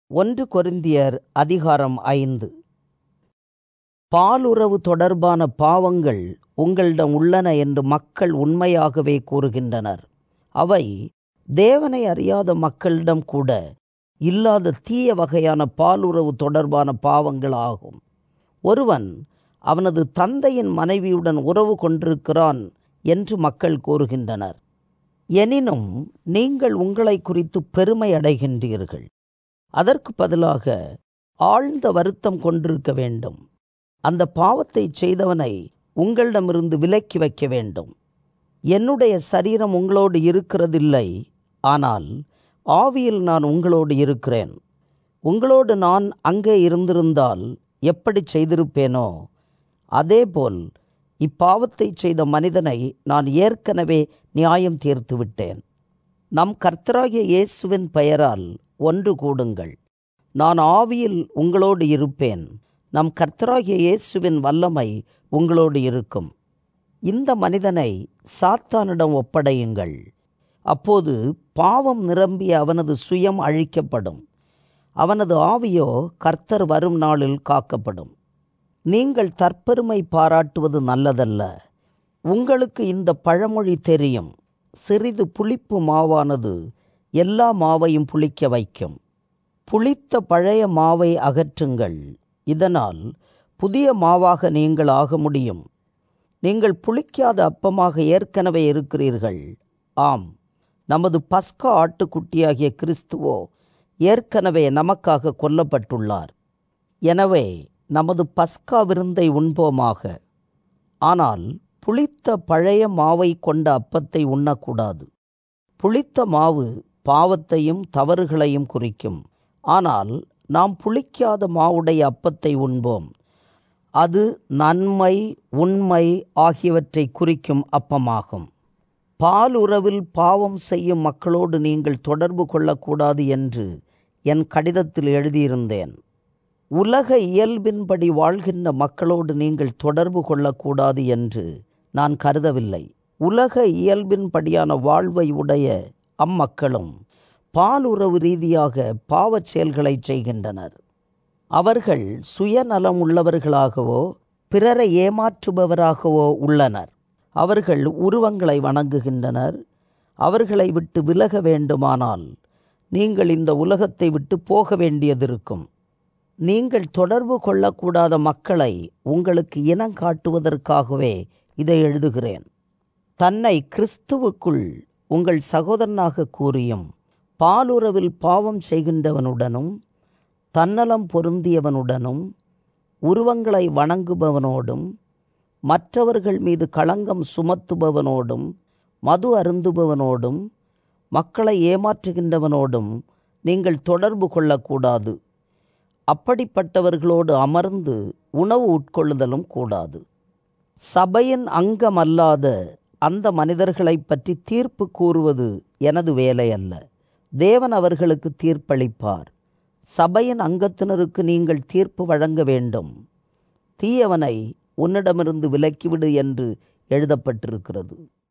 ஒன்று கொரிந்தியர் அதிகாரம் ஐந்து பாலுறவு தொடர்பான பாவங்கள் உங்களிடம் உள்ளன என்று மக்கள் உண்மையாகவே கூறுகின்றனர் அவை தேவனை அறியாத மக்களிடம் கூட இல்லாத தீய வகையான பாலுறவு தொடர்பான பாவங்கள் ஆகும் ஒருவன் அவனது தந்தையின் மனைவியுடன் உறவு கொண்டிருக்கிறான் என்று மக்கள் கூறுகின்றனர் எனினும் நீங்கள் உங்களை குறித்து பெருமை அடைகின்றீர்கள் அதற்கு பதிலாக ஆழ்ந்த வருத்தம் கொண்டிருக்க வேண்டும் அந்த பாவத்தை செய்தவனை உங்களிடமிருந்து விலக்கி வைக்க வேண்டும் என்னுடைய சரீரம் உங்களோடு இருக்கிறதில்லை ஆனால் ஆவியில் நான் உங்களோடு இருக்கிறேன் உங்களோடு நான் அங்கே இருந்திருந்தால் எப்படி செய்திருப்பேனோ அதேபோல் இப்பாவத்தை செய்த மனிதனை நான் ஏற்கனவே நியாயம் தீர்த்து விட்டேன் நம் கர்த்தராகிய இயேசுவின் பெயரால் ஒன்று கூடுங்கள் நான் ஆவியில் உங்களோடு இருப்பேன் நம் கர்த்தராகிய இயேசுவின் வல்லமை உங்களோடு இருக்கும் இந்த மனிதனை சாத்தானிடம் ஒப்படையுங்கள் அப்போது பாவம் நிரம்பிய அவனது சுயம் அழிக்கப்படும் அவனது ஆவியோ கர்த்தர் வரும் நாளில் காக்கப்படும் நீங்கள் தற்பெருமை பாராட்டுவது நல்லதல்ல உங்களுக்கு இந்த பழமொழி தெரியும் சிறிது புளிப்பு மாவானது எல்லா மாவையும் புளிக்க வைக்கும் புளித்த பழைய மாவை அகற்றுங்கள் இதனால் புதிய மாவாக நீங்கள் ஆக முடியும் நீங்கள் புளிக்காத அப்பமாக ஏற்கனவே இருக்கிறீர்கள் ஆம் நமது பஸ்கா ஆட்டுக்குட்டியாகிய கிறிஸ்துவோ ஏற்கனவே நமக்காக கொல்லப்பட்டுள்ளார் எனவே நமது பஸ்கா விருந்தை உண்போமாக ஆனால் புளித்த பழைய மாவை கொண்ட அப்பத்தை உண்ணக்கூடாது புளித்த மாவு பாவத்தையும் தவறுகளையும் குறிக்கும் ஆனால் நாம் புளிக்காத மாவுடைய அப்பத்தை உண்போம் அது நன்மை உண்மை ஆகியவற்றை குறிக்கும் அப்பமாகும் பால் உறவில் பாவம் செய்யும் மக்களோடு நீங்கள் தொடர்பு கொள்ளக்கூடாது என்று என் கடிதத்தில் எழுதியிருந்தேன் உலக இயல்பின்படி வாழ்கின்ற மக்களோடு நீங்கள் தொடர்பு கொள்ளக்கூடாது என்று நான் கருதவில்லை உலக இயல்பின்படியான வாழ்வை உடைய அம்மக்களும் பாலுறவு ரீதியாக பாவச் செயல்களை செய்கின்றனர் அவர்கள் சுயநலம் உள்ளவர்களாகவோ பிறரை ஏமாற்றுபவராகவோ உள்ளனர் அவர்கள் உருவங்களை வணங்குகின்றனர் அவர்களை விட்டு விலக வேண்டுமானால் நீங்கள் இந்த உலகத்தை விட்டு போக வேண்டியதிருக்கும் நீங்கள் தொடர்பு கொள்ளக்கூடாத மக்களை உங்களுக்கு இனங்காட்டுவதற்காகவே இதை எழுதுகிறேன் தன்னை கிறிஸ்துவுக்குள் உங்கள் சகோதரனாக கூறியும் பாலுறவில் பாவம் செய்கின்றவனுடனும் தன்னலம் பொருந்தியவனுடனும் உருவங்களை வணங்குபவனோடும் மற்றவர்கள் மீது களங்கம் சுமத்துபவனோடும் மது அருந்துபவனோடும் மக்களை ஏமாற்றுகின்றவனோடும் நீங்கள் தொடர்பு கொள்ளக்கூடாது அப்படிப்பட்டவர்களோடு அமர்ந்து உணவு உட்கொள்ளுதலும் கூடாது சபையின் அங்கமல்லாத அந்த மனிதர்களை பற்றி தீர்ப்பு கூறுவது எனது வேலை அல்ல தேவன் அவர்களுக்கு தீர்ப்பளிப்பார் சபையின் அங்கத்தினருக்கு நீங்கள் தீர்ப்பு வழங்க வேண்டும் தீயவனை உன்னிடமிருந்து விலக்கிவிடு என்று எழுதப்பட்டிருக்கிறது